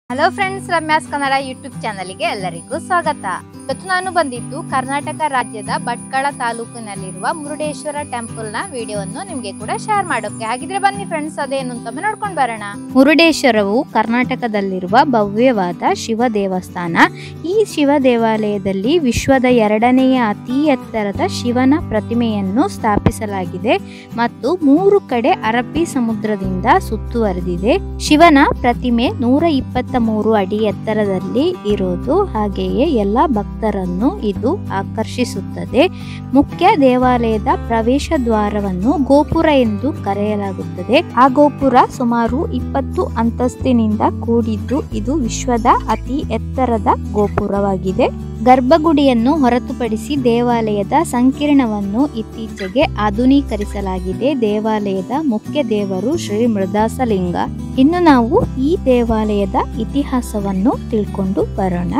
hello friends Ramya's Kannada YouTube ಚಾನಲ್ಗೆ ಎಲ್ಲರಿಗೂ ಸ್ವಾಗತ ಇವತ್ತು ನಾನು ಬಂದಿದ್ದು ಕರ್ನಾಟಕ ರಾಜ್ಯದ ಭಟ್ಕಳ ತಾಲೂಕಿನಲ್ಲಿರುವ ಮುರುಡೇಶ್ವರ ಟೆಂಪಲ್ ನ ವಿಡಿಯೋವನ್ನು ನಿಮ್ಗೆ ಕೂಡ ಶೇರ್ ಮಾಡೋಕೆ ಹಾಗಿದ್ರೆ ಬನ್ನಿ ಫ್ರೆಂಡ್ಸ್ ಅದೇನು ಅಂತ ನೋಡ್ಕೊಂಡು ಬರೋಣ ಮುರುಡೇಶ್ವರವು ಕರ್ನಾಟಕದಲ್ಲಿರುವ ಭವ್ಯವಾದ ಶಿವ ದೇವಸ್ಥಾನ ಈ ಶಿವ ದೇವಾಲಯದಲ್ಲಿ ವಿಶ್ವದ ಎರಡನೆಯ ಅತಿ ಎತ್ತರದ ಶಿವನ ಪ್ರತಿಮೆಯನ್ನು ಸ್ಥಾಪಿಸಲಾಗಿದೆ ಮತ್ತು ಮೂರು ಕಡೆ ಅರಬ್ಬಿ ಸಮುದ್ರದಿಂದ ಸುತ್ತುವರೆದಿದೆ ಶಿವನ ಪ್ರತಿಮೆ ನೂರ ಇಪ್ಪತ್ತ ಮೂರು ಅಡಿ ಎತ್ತರದಲ್ಲಿ ಇರೋದು ಹಾಗೆಯೇ ಎಲ್ಲ ಭಕ್ತರನ್ನು ಇದು ಆಕರ್ಷಿಸುತ್ತದೆ ಮುಖ್ಯ ದೇವಾಲಯದ ಪ್ರವೇಶ ದ್ವಾರವನ್ನು ಗೋಪುರ ಎಂದು ಕರೆಯಲಾಗುತ್ತದೆ ಆ ಗೋಪುರ ಸುಮಾರು ಇಪ್ಪತ್ತು ಅಂತಸ್ತಿನಿಂದ ಕೂಡಿದ್ದು ಇದು ವಿಶ್ವದ ಅತಿ ಎತ್ತರದ ಗೋಪುರವಾಗಿದೆ ಗರ್ಭಗುಡಿಯನ್ನು ಹೊರತುಪಡಿಸಿ ದೇವಾಲಯದ ಸಂಕೀರ್ಣವನ್ನು ಇತ್ತೀಚೆಗೆ ಆಧುನೀಕರಿಸಲಾಗಿದೆ ದೇವಾಲಯದ ಮುಖ್ಯ ದೇವರು ಶ್ರೀ ಮೃದಾಸಲಿಂಗ ಇನ್ನು ನಾವು ಈ ದೇವಾಲಯದ ಇತಿಹಾಸವನ್ನು ತಿಳ್ಕೊಂಡು ಬರೋಣ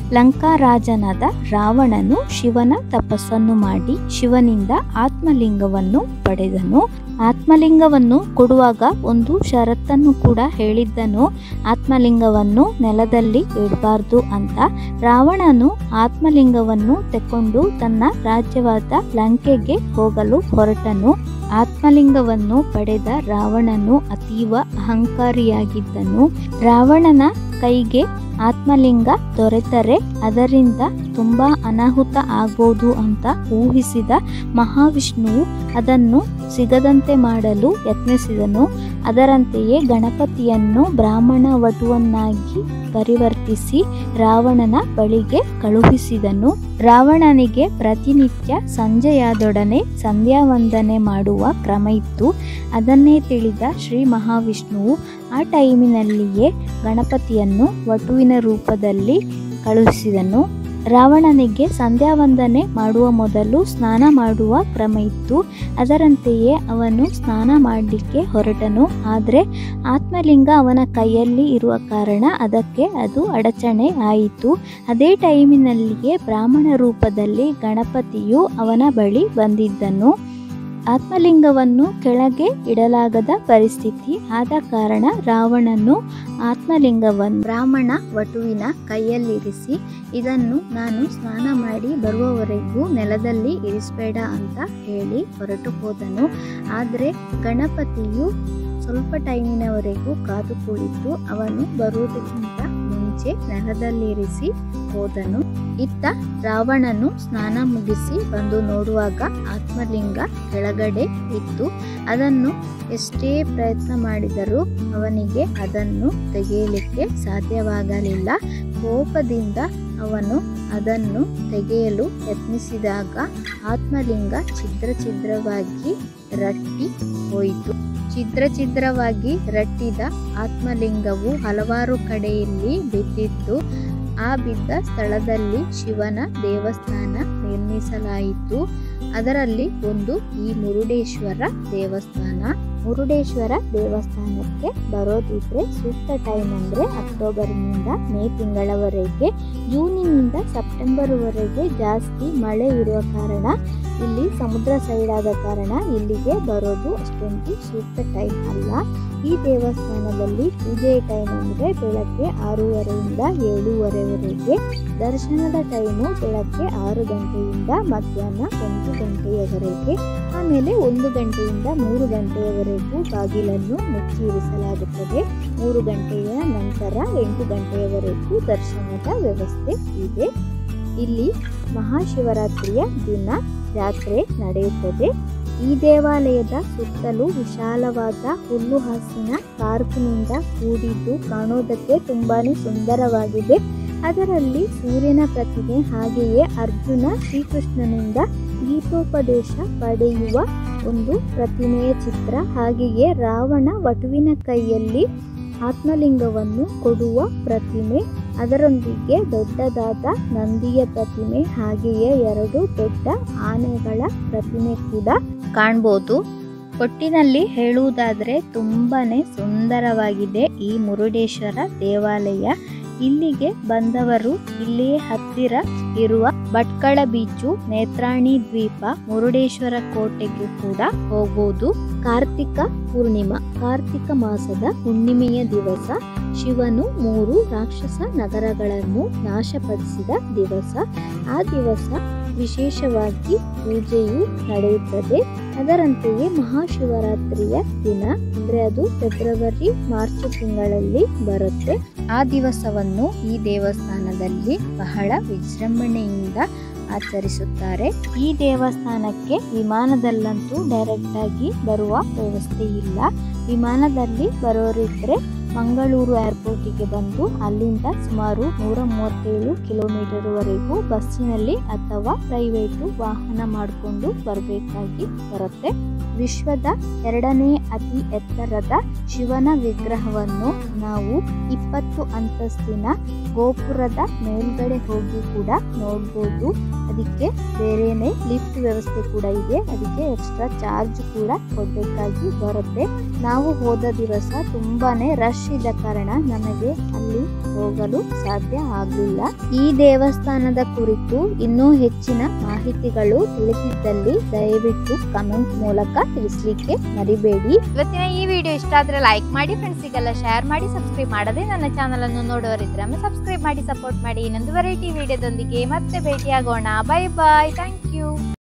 ಲಂಕಾರಾಜನಾದ ರಾವಣನು ಶಿವನ ತಪಸ್ಸನ್ನು ಮಾಡಿ ಶಿವನಿಂದ ಆತ್ಮಲಿಂಗವನ್ನು ಪಡೆದನು ಆತ್ಮಲಿಂಗವನ್ನು ಕೊಡುವಾಗ ಒಂದು ಷರತ್ತನ್ನು ಕೂಡ ಹೇಳಿದ್ದನು ಆತ್ಮಲಿಂಗವನ್ನು ನೆಲದಲ್ಲಿ ಇಡಬಾರ್ದು ಅಂತ ರಾವಣನು ಆತ್ಮಲಿಂಗವನ್ನು ತೆಕ್ಕೊಂಡು ತನ್ನ ರಾಜ್ಯವಾದ ಲಂಕೆಗೆ ಹೋಗಲು ಹೊರಟನು ಆತ್ಮಲಿಂಗವನ್ನು ಪಡೆದ ರಾವಣನು ಅತೀವ ಅಹಂಕಾರಿಯಾಗಿದ್ದನು ರಾವಣನ ಕೈಗೆ ಆತ್ಮಲಿಂಗ ದೊರೆತರೆ ಅದರಿಂದ ತುಂಬಾ ಅನಾಹುತ ಆಗ್ಬೋದು ಅಂತ ಊಹಿಸಿದ ಮಹಾವಿಷ್ಣುವು ಅದನ್ನು ಸಿಗದಂತೆ ಮಾಡಲು ಯತ್ನಿಸಿದನು ಅದರಂತೆಯೇ ಗಣಪತಿಯನ್ನು ಬ್ರಾಹ್ಮಣ ವಟುವನ್ನಾಗಿ ಪರಿವರ್ತಿಸಿ ರಾವಣನ ಬಳಿಗೆ ಕಳುಹಿಸಿದನು ರಾವಣನಿಗೆ ಪ್ರತಿನಿತ್ಯ ಸಂಜೆಯಾದೊಡನೆ ಸಂಧ್ಯಾ ವಂದನೆ ಮಾಡುವ ಕ್ರಮ ಇತ್ತು ಅದನ್ನೇ ತಿಳಿದ ಶ್ರೀ ಮಹಾವಿಷ್ಣುವು ಆ ಟೈಮಿನಲ್ಲಿಯೇ ಗಣಪತಿಯನ್ನು ವಟುವಿನ ರೂಪದಲ್ಲಿ ಕಳುಹಿಸಿದನು ರಾವಣನಿಗೆ ಸಂಧ್ಯಾ ವಂದನೆ ಮಾಡುವ ಮೊದಲು ಸ್ನಾನ ಮಾಡುವ ಕ್ರಮ ಇತ್ತು ಅದರಂತೆಯೇ ಅವನು ಸ್ನಾನ ಮಾಡಲಿಕ್ಕೆ ಹೊರಟನು ಆದರೆ ಆತ್ಮಲಿಂಗ ಅವನ ಕೈಯಲ್ಲಿ ಇರುವ ಕಾರಣ ಅದಕ್ಕೆ ಅದು ಅಡಚಣೆ ಆಯಿತು ಅದೇ ಟೈಮಿನಲ್ಲಿಯೇ ಬ್ರಾಹ್ಮಣ ರೂಪದಲ್ಲಿ ಗಣಪತಿಯು ಅವನ ಬಳಿ ಬಂದಿದ್ದನು ಆತ್ಮಲಿಂಗವನ್ನು ಕೆಳಗೆ ಇಡಲಾಗದ ಪರಿಸ್ಥಿತಿ ಆದ ಕಾರಣ ರಾವಣನು ಆತ್ಮಲಿಂಗವನ್ನು ಬ್ರಾಹ್ಮಣ ವಟುವಿನ ಕೈಯಲ್ಲಿರಿಸಿ ಇದನ್ನು ನಾನು ಸ್ನಾನ ಮಾಡಿ ಬರುವವರೆಗೂ ನೆಲದಲ್ಲಿ ಇರಿಸಬೇಡ ಅಂತ ಹೇಳಿ ಹೊರಟು ಹೋದನು ಆದರೆ ಗಣಪತಿಯು ಸ್ವಲ್ಪ ಟೈಮಿನವರೆಗೂ ಕಾದು ಕುಳಿತು ಅವನು ಬರುವುದಕ್ಕಿಂತ ಮುಂಚೆ ನೆಲದಲ್ಲಿರಿಸಿ ಹೋದನು ಇತ್ತ ರಾವಣನು ಸ್ನಾನ ಮುಗಿಸಿ ಬಂದು ನೋಡುವಾಗ ಆತ್ಮಲಿಂಗ ಕೆಳಗಡೆ ಇತ್ತು ಅದನ್ನು ಎಷ್ಟೇ ಪ್ರಯತ್ನ ಮಾಡಿದರೂ ಅವನಿಗೆ ಅದನ್ನು ತೆಗೆಯಲಿಕ್ಕೆ ಸಾಧ್ಯವಾಗಲಿಲ್ಲ ಕೋಪದಿಂದ ಅವನು ಅದನ್ನು ತೆಗೆಯಲು ಯತ್ನಿಸಿದಾಗ ಆತ್ಮಲಿಂಗ ಛಿದ್ರ ಛಿದ್ರವಾಗಿ ರಟ್ಟಿ ಹೋಯಿತು ಛಿದ್ರ ಛಿದ್ರವಾಗಿ ರಟ್ಟಿದ ಆತ್ಮಲಿಂಗವು ಹಲವಾರು ಕಡೆಯಲ್ಲಿ ಬಿದ್ದಿತ್ತು ಆ ಬಿದ್ದ ಸ್ಥಳದಲ್ಲಿ ಶಿವನ ದೇವಸ್ಥಾನ ನಿರ್ಮಿಸಲಾಯಿತು ಅದರಲ್ಲಿ ಒಂದು ಈ ಮುರುಡೇಶ್ವರ ದೇವಸ್ಥಾನ ಮುರುಡೇಶ್ವರ ದೇವಸ್ಥಾನಕ್ಕೆ ಬರೋದಿದ್ರೆ ಸೂಕ್ತ ಟೈಮ್ ಅಂದರೆ ಅಕ್ಟೋಬರ್ನಿಂದ ಮೇ ತಿಂಗಳವರೆಗೆ ಜೂನಿನಿಂದ ಸೆಪ್ಟೆಂಬರ್ವರೆಗೆ ಜಾಸ್ತಿ ಮಳೆ ಇರುವ ಕಾರಣ ಇಲ್ಲಿ ಸಮುದ್ರ ಸೈಡ್ ಆದ ಕಾರಣ ಇಲ್ಲಿಗೆ ಬರೋದು ಅಷ್ಟೊಂದು ಸೂಕ್ತ ಟೈಮ್ ಅಲ್ಲ ಈ ದೇವಸ್ಥಾನದಲ್ಲಿ ಪೂಜೆಯ ಟೈಮ್ ಅಂದರೆ ಬೆಳಗ್ಗೆ ಆರೂವರೆಯಿಂದ ಏಳೂವರೆವರೆಗೆ ದರ್ಶನದ ಟೈಮು ಬೆಳಗ್ಗೆ ಆರು ಗಂಟೆಯಿಂದ ಮಧ್ಯಾಹ್ನ ಒಂದು ಗಂಟೆಯವರೆಗೆ ಆಮೇಲೆ ಒಂದು ಗಂಟೆಯಿಂದ ಮೂರು ಗಂಟೆಯವರೆಗೂ ಬಾಗಿಲನ್ನು ಮುಚ್ಚಿ ಇರಿಸಲಾಗುತ್ತದೆ ಮೂರು ಗಂಟೆಯ ನಂತರ ಎಂಟು ಗಂಟೆಯವರೆಗೂ ದರ್ಶನದ ವ್ಯವಸ್ಥೆ ಇದೆ ಇಲ್ಲಿ ಮಹಾಶಿವರಾತ್ರಿಯ ದಿನ ಜಾತ್ರೆ ನಡೆಯುತ್ತದೆ ಈ ದೇವಾಲಯದ ಸುತ್ತಲೂ ವಿಶಾಲವಾದ ಹುಲ್ಲು ಹಾಸಿನ ಪಾರ್ಕ್ನಿಂದ ಕೂಡಿದ್ದು ಕಾಣೋದಕ್ಕೆ ತುಂಬಾನೇ ಸುಂದರವಾಗಿದೆ ಅದರಲ್ಲಿ ಸೂರ್ಯನ ಪ್ರತಿಮೆ ಹಾಗೆಯೇ ಅರ್ಜುನ ಶ್ರೀಕೃಷ್ಣನಿಂದ ಗೀತೋಪದೇಶ ಪಡೆಯುವ ಒಂದು ಪ್ರತಿಮೆಯ ಚಿತ್ರ ಹಾಗೆಯೇ ರಾವಣ ವಟುವಿನ ಕೈಯಲ್ಲಿ ಆತ್ಮಲಿಂಗವನ್ನು ಕೊಡುವ ಪ್ರತಿಮೆ ಅದರೊಂದಿಗೆ ದೊಡ್ಡದಾದ ನಂದಿಯ ಪ್ರತಿಮೆ ಹಾಗೆಯೇ ಎರಡು ದೊಡ್ಡ ಆನೆಗಳ ಪ್ರತಿಮೆ ಕೂಡ ಕಾಣ್ಬೋದು ಒಟ್ಟಿನಲ್ಲಿ ಹೇಳುವುದಾದರೆ ತುಂಬಾನೇ ಸುಂದರವಾಗಿದೆ ಈ ಮುರುಡೇಶ್ವರ ದೇವಾಲಯ ಇಲ್ಲಿಗೆ ಬಂದವರು ಇಲ್ಲಿಯೇ ಹತ್ತಿರ ಇರುವ ಭಟ್ಕಳ ಬೀಚು ನೇತ್ರಾಣಿ ದ್ವೀಪ ಮುರುಡೇಶ್ವರ ಕೋಟೆಗೂ ಕೂಡ ಹೋಗ್ಬೋದು ಕಾರ್ತಿಕ ಪೂರ್ಣಿಮಾ ಕಾರ್ತಿಕ ಮಾಸದ ಹುಣ್ಣಿಮೆಯ ದಿವಸ ಶಿವನು ಮೂರು ರಾಕ್ಷಸ ನಗರಗಳನ್ನು ನಾಶಪಡಿಸಿದ ದಿವಸ ಆ ದಿವಸ ವಿಶೇಷವಾಗಿ ಪೂಜೆಯು ನಡೆಯುತ್ತದೆ ಅದರಂತೆಯೇ ಮಹಾಶಿವರಾತ್ರಿಯ ದಿನ ಅಂದ್ರೆ ಅದು ಫೆಬ್ರವರಿ ಮಾರ್ಚ್ ತಿಂಗಳಲ್ಲಿ ಬರುತ್ತೆ ಆ ದಿವಸವನ್ನು ಈ ದೇವಸ್ಥಾನದಲ್ಲಿ ಬಹಳ ವಿಜೃಂಭಣೆಯಿಂದ ಆಚರಿಸುತ್ತಾರೆ ಈ ದೇವಸ್ಥಾನಕ್ಕೆ ವಿಮಾನದಲ್ಲಂತೂ ಡೈರೆಕ್ಟ್ ಆಗಿ ಬರುವ ವ್ಯವಸ್ಥೆ ಇಲ್ಲ ವಿಮಾನದಲ್ಲಿ ಬರೋರಿದ್ರೆ ಮಂಗಳೂರು ಏರ್ಪೋರ್ಟಿಗೆ ಬಂದು ಅಲ್ಲಿಂದ ಸುಮಾರು ನೂರ ಮೂವತ್ತೇಳು ಕಿಲೋಮೀಟರ್ ವರೆಗೂ ಬಸ್ಸಿನಲ್ಲಿ ಅಥವಾ ಪ್ರೈವೇಟು ವಾಹನ ಮಾಡಿಕೊಂಡು ಬರಬೇಕಾಗಿ ಬರುತ್ತೆ ವಿಶ್ವದ ಎರಡನೇ ಅತಿ ಎತ್ತರದ ಶಿವನ ವಿಗ್ರಹವನ್ನು ನಾವು ಇಪ್ಪತ್ತು ಅಂತಸ್ತಿನ ಗೋಪುರದ ಮೇಲ್ಗಡೆ ಹೋಗಿ ಕೂಡ ನೋಡ್ಬೋದು ಅದಕ್ಕೆ ಬೇರೆನೆ ಲಿಫ್ಟ್ ವ್ಯವಸ್ಥೆ ಕೂಡ ಇದೆ ಅದಕ್ಕೆ ಎಕ್ಸ್ಟ್ರಾ ಚಾರ್ಜ್ ಕೂಡ ಕೊಡಬೇಕಾಗಿ ಬರುತ್ತೆ ನಾವು ಹೋದ ದಿವಸ ತುಂಬಾನೇ ರಶ್ ಇದ್ದ ಕಾರಣ ನಮಗೆ ಅಲ್ಲಿ ಹೋಗಲು ಸಾಧ್ಯ ಆಗಲಿಲ್ಲ ಈ ದೇವಸ್ಥಾನದ ಕುರಿತು ಇನ್ನೂ ಹೆಚ್ಚಿನ ಮಾಹಿತಿಗಳು ತಿಳಿದಿದ್ದಲ್ಲಿ ದಯವಿಟ್ಟು ಕಮೆಂಟ್ ಮೂಲಕ ತಿಳಿಸ್ಲಿಕ್ಕೆ ಮರಿಬೇಡಿ ಇವತ್ತಿನ ಈ ವಿಡಿಯೋ ಇಷ್ಟ ಆದ್ರೆ ಲೈಕ್ ಮಾಡಿ ಫ್ರೆಂಡ್ಸಿಗೆಲ್ಲ ಶೇರ್ ಮಾಡಿ ಸಬ್ಸ್ಕ್ರೈಬ್ ಮಾಡದೆ ನನ್ನ ಚಾನಲ್ ಅನ್ನು ನೋಡೋರಿದ್ರೆ ಸಬ್ಸ್ಕ್ರೈಬ್ ಮಾಡಿ ಸಪೋರ್ಟ್ ಮಾಡಿ ಇನ್ನೊಂದು ವೆರೈಟಿ ವಿಡಿಯೋದೊಂದಿಗೆ ಮತ್ತೆ ಭೇಟಿಯಾಗೋಣ ಬೈ ಬಾಯ್ ಥ್ಯಾಂಕ್ ಯು